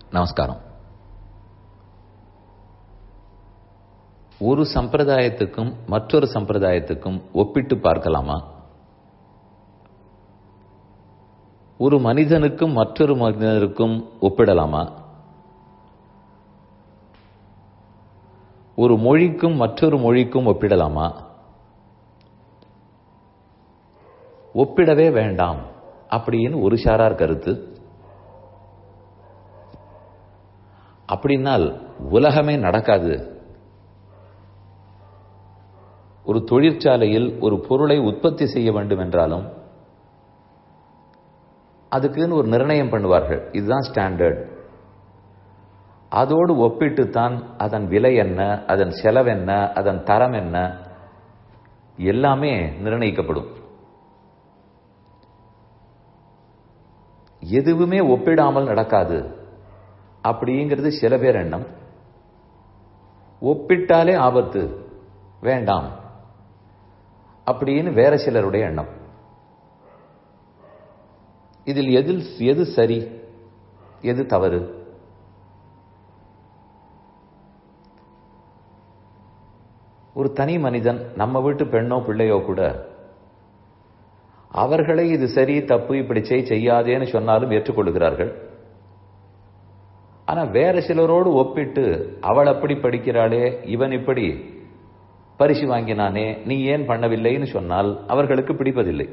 நமஸ்காரம் ஒரு சம்பிரதாயத்துக்கும் மற்றொரு சம்பிரதாயத்துக்கும் ஒப்பிட்டு பார்க்கலாமா ஒரு மனிதனுக்கும் மற்றொரு மனிதனுக்கும் ஒப்பிடலாமா ஒரு மொழிக்கும் மற்றொரு மொழிக்கும் ஒப்பிடலாமா ஒப்பிடவே வேண்டாம் அப்படின்னு ஒரு சாரார் கருத்து அப்படின்னால் உலகமே நடக்காது ஒரு தொழிற்சாலையில் ஒரு பொருளை உற்பத்தி செய்ய வேண்டும் என்றாலும் அதுக்குன்னு ஒரு நிர்ணயம் பண்ணுவார்கள் இதுதான் ஸ்டாண்டர்ட் அதோடு ஒப்பிட்டுத்தான் அதன் விலை என்ன அதன் செலவென்ன அதன் தரம் என்ன எல்லாமே நிர்ணயிக்கப்படும் எதுவுமே ஒப்பிடாமல் நடக்காது அப்படிங்கிறது சில பேர் எண்ணம் ஒப்பிட்டாலே ஆபத்து வேண்டாம் அப்படின்னு வேற சிலருடைய எண்ணம் இதில் எதில் எது சரி எது தவறு ஒரு தனி மனிதன் நம்ம வீட்டு பெண்ணோ பிள்ளையோ கூட அவர்களை இது சரி தப்பு இப்படி செய் செய்யாதேன்னு சொன்னாலும் ஏற்றுக்கொள்கிறார்கள் ஆனா வேற சிலரோடு ஒப்பிட்டு அவள் அப்படி படிக்கிறாளே இவன் இப்படி பரிசு வாங்கினானே நீ ஏன் பண்ணவில்லைன்னு சொன்னால் அவர்களுக்கு பிடிப்பதில்லை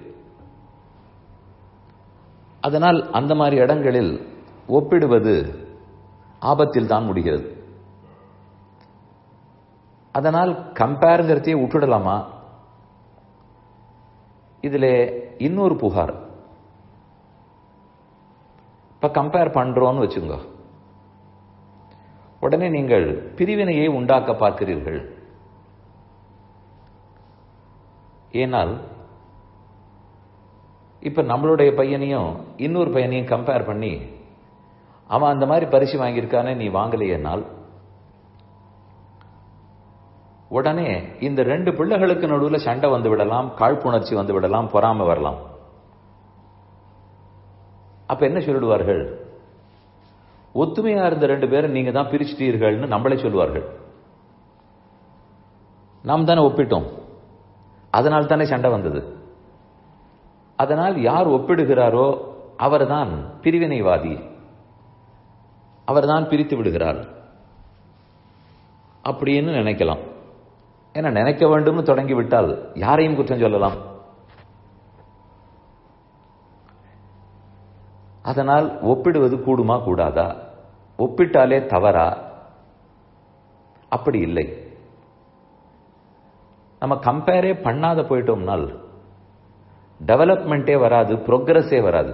அதனால் அந்த மாதிரி இடங்களில் ஒப்பிடுவது ஆபத்தில் தான் முடிகிறது அதனால் கம்பேருங்கிறதையே விட்டுடலாமா இதில் இன்னொரு புகார் இப்ப கம்பேர் பண்றோம்னு வச்சுங்க உடனே நீங்கள் பிரிவினையை உண்டாக்க பார்க்கிறீர்கள் ஏனால் இப்ப நம்மளுடைய பையனையும் இன்னொரு பையனையும் கம்பேர் பண்ணி அவன் அந்த மாதிரி பரிசு வாங்கியிருக்கானே நீ வாங்கலையேனால் உடனே இந்த ரெண்டு பிள்ளைகளுக்கு நடுவில் சண்டை வந்து விடலாம் காழ்ப்புணர்ச்சி வந்து விடலாம் பொறாம வரலாம் அப்ப என்ன சொல்லிடுவார்கள் ஒத்துமையா இருந்த ரெண்டு பேரும் நீங்க தான் பிரிச்சிட்டீர்கள்னு நம்மளே சொல்லுவார்கள் நாம் தானே ஒப்பிட்டோம் அதனால் தானே சண்டை வந்தது அதனால் யார் ஒப்பிடுகிறாரோ அவர்தான் பிரிவினைவாதி அவர்தான் பிரித்து விடுகிறார் அப்படின்னு நினைக்கலாம் ஏன்னா நினைக்க வேண்டும்னு தொடங்கி விட்டால் யாரையும் குற்றம் சொல்லலாம் அதனால் ஒப்பிடுவது கூடுமா கூடாதா ஒப்பிட்டாலே தவறா அப்படி இல்லை நம்ம கம்பேரே பண்ணாத போயிட்டோம்னால் டெவலப்மெண்ட்டே வராது ப்ரோக்ரஸே வராது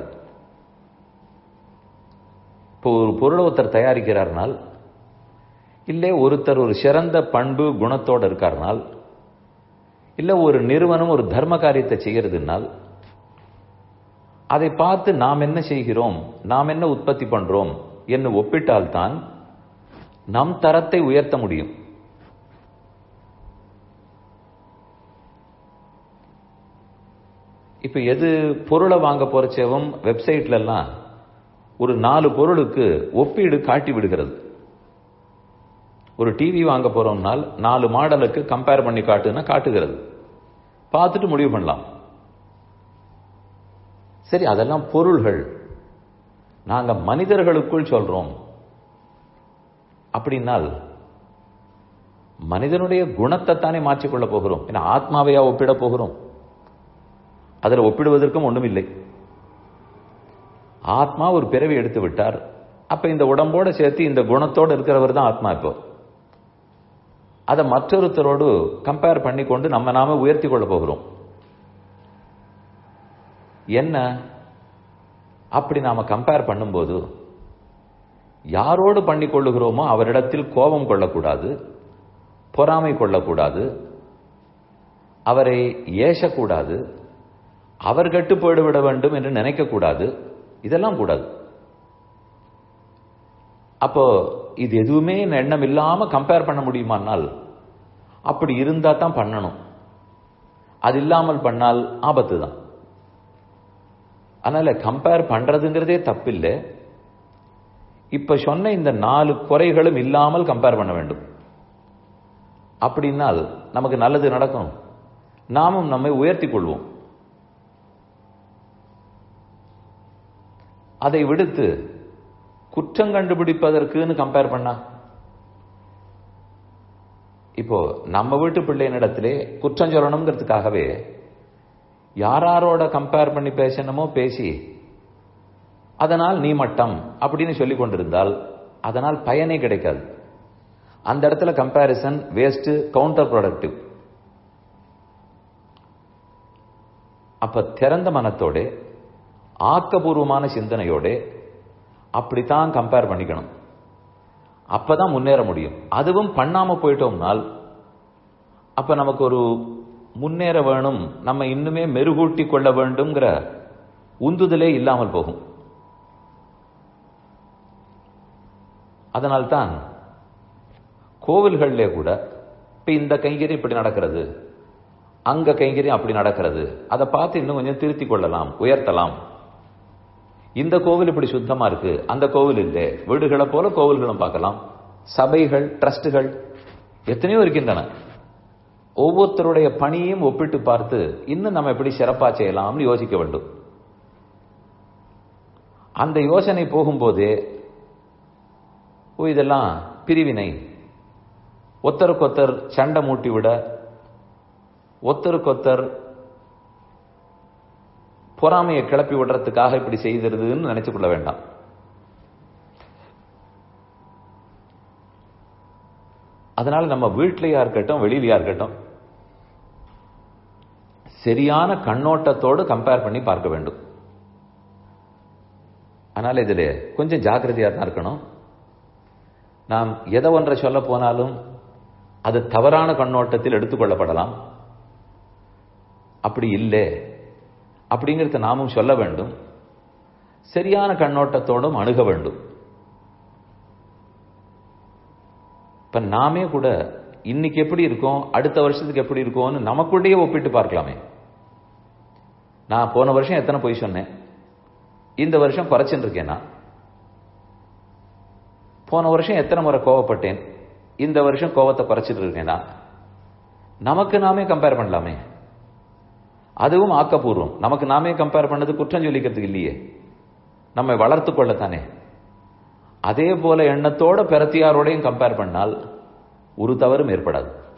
இப்போ ஒரு பொருளை ஒருத்தர் தயாரிக்கிறார்னால் இல்லை ஒருத்தர் ஒரு சிறந்த பண்பு குணத்தோடு இருக்கார்னால் இல்லை ஒரு நிறுவனம் ஒரு தர்ம காரியத்தை செய்கிறதுனால் அதை பார்த்து நாம் என்ன செய்கிறோம் நாம் என்ன உற்பத்தி பண்றோம் என்று ஒப்பிட்டால்தான் நம் தரத்தை உயர்த்த முடியும் இப்ப எது பொருளை வாங்க போறச்சேவும் வெப்சைட்ல எல்லாம் ஒரு நாலு பொருளுக்கு ஒப்பீடு காட்டி விடுகிறது ஒரு டிவி வாங்க போறோம்னால் நாலு மாடலுக்கு கம்பேர் பண்ணி காட்டுன்னா காட்டுகிறது பார்த்துட்டு முடிவு பண்ணலாம் சரி அதெல்லாம் பொருள்கள் நாங்க மனிதர்களுக்குள் சொல்றோம் அப்படின்னால் மனிதனுடைய குணத்தை தானே மாற்றிக்கொள்ள போகிறோம் ஏன்னா ஆத்மாவையா ஒப்பிட போகிறோம் அதில் ஒப்பிடுவதற்கும் ஒன்றும் இல்லை ஆத்மா ஒரு பிறவி எடுத்து விட்டார் அப்ப இந்த உடம்போட சேர்த்து இந்த குணத்தோடு இருக்கிறவர் தான் ஆத்மா இப்போ அதை மற்றொருத்தரோடு கம்பேர் பண்ணி கொண்டு நம்ம நாம உயர்த்தி கொள்ள போகிறோம் என்ன அப்படி நாம கம்பேர் பண்ணும்போது யாரோடு பண்ணி கொள்ளுகிறோமோ அவரிடத்தில் கோபம் கொள்ளக்கூடாது பொறாமை கொள்ளக்கூடாது அவரை ஏசக்கூடாது அவர் கட்டு போய்விட வேண்டும் என்று நினைக்கக்கூடாது இதெல்லாம் கூடாது அப்போ இது எதுவுமே எண்ணம் இல்லாம கம்பேர் பண்ண முடியுமானால் அப்படி இருந்தா தான் பண்ணணும் அது இல்லாமல் பண்ணால் ஆபத்து தான் அதனால கம்பேர் பண்றதுங்கிறதே தப்பில்லை இப்ப சொன்ன இந்த நாலு குறைகளும் இல்லாமல் கம்பேர் பண்ண வேண்டும் அப்படின்னால் நமக்கு நல்லது நடக்கும் நாமும் நம்மை உயர்த்தி கொள்வோம் அதை விடுத்து குற்றம் கண்டுபிடிப்பதற்குன்னு கம்பேர் பண்ணா இப்போ நம்ம வீட்டு பிள்ளையினிடத்திலே குற்றம் சொல்லணுங்கிறதுக்காகவே யாராரோட கம்பேர் பண்ணி பேசணுமோ பேசி அதனால் நீ மட்டம் அப்படின்னு சொல்லி கொண்டிருந்தால் அதனால் பயனே கிடைக்காது அந்த இடத்துல கம்பேரிசன் வேஸ்ட் கவுண்டர் ப்ரொடக்டிவ் அப்ப திறந்த மனத்தோட ஆக்கபூர்வமான சிந்தனையோட அப்படித்தான் கம்பேர் பண்ணிக்கணும் அப்பதான் முன்னேற முடியும் அதுவும் பண்ணாம போயிட்டோம்னால் அப்ப நமக்கு ஒரு முன்னேற வேணும் நம்ம இன்னுமே மெருகூட்டி கொள்ள வேண்டும்ங்கிற உந்துதலே இல்லாமல் போகும் அதனால்தான் கோவில்களிலே கூட இப்ப இந்த கைங்கரியம் இப்படி நடக்கிறது அங்க கைங்கரியம் அப்படி நடக்கிறது அதை பார்த்து இன்னும் கொஞ்சம் திருத்தி கொள்ளலாம் உயர்த்தலாம் இந்த கோவில் இப்படி சுத்தமா இருக்கு அந்த கோவில் இல்லை வீடுகளை போல கோவில்களும் பார்க்கலாம் சபைகள் ட்ரஸ்டுகள் எத்தனையோ இருக்கின்றன ஒவ்வொருத்தருடைய பணியையும் ஒப்பிட்டு பார்த்து இன்னும் நம்ம எப்படி சிறப்பா செய்யலாம்னு யோசிக்க வேண்டும் அந்த யோசனை போகும்போதே ஓ இதெல்லாம் பிரிவினை ஒத்தருக்கொத்தர் சண்டை மூட்டி விட ஒத்தருக்கொத்தர் பொறாமையை கிளப்பி விடுறதுக்காக இப்படி செய்திருதுன்னு நினைச்சு கொள்ள வேண்டாம் அதனால நம்ம வீட்லயா இருக்கட்டும் வெளியிலயா இருக்கட்டும் சரியான கண்ணோட்டத்தோடு கம்பேர் பண்ணி பார்க்க வேண்டும் அதனால இதுல கொஞ்சம் ஜாக்கிரதையா தான் இருக்கணும் நாம் எதை ஒன்றை சொல்ல போனாலும் அது தவறான கண்ணோட்டத்தில் எடுத்துக்கொள்ளப்படலாம் அப்படி இல்லை அப்படிங்கிறத நாமும் சொல்ல வேண்டும் சரியான கண்ணோட்டத்தோடும் அணுக வேண்டும் இப்ப நாமே கூட இன்னைக்கு எப்படி இருக்கோம் அடுத்த வருஷத்துக்கு எப்படி இருக்கோம்னு நமக்குள்ளேயே ஒப்பிட்டு பார்க்கலாமே நான் போன வருஷம் எத்தனை பொய் சொன்னேன் இந்த வருஷம் குறைச்சுட்டு இருக்கேனா போன வருஷம் எத்தனை முறை கோவப்பட்டேன் இந்த வருஷம் கோவத்தை குறைச்சிட்டு இருக்கேனா நமக்கு நாமே கம்பேர் பண்ணலாமே அதுவும் ஆக்கப்பூர்வம் நமக்கு நாமே கம்பேர் பண்ணது குற்றம் சொல்லிக்கிறதுக்கு இல்லையே நம்மை வளர்த்து கொள்ளத்தானே அதே போல எண்ணத்தோட பிரத்தியாரோடையும் கம்பேர் பண்ணால் ஒரு தவறும் ஏற்படாது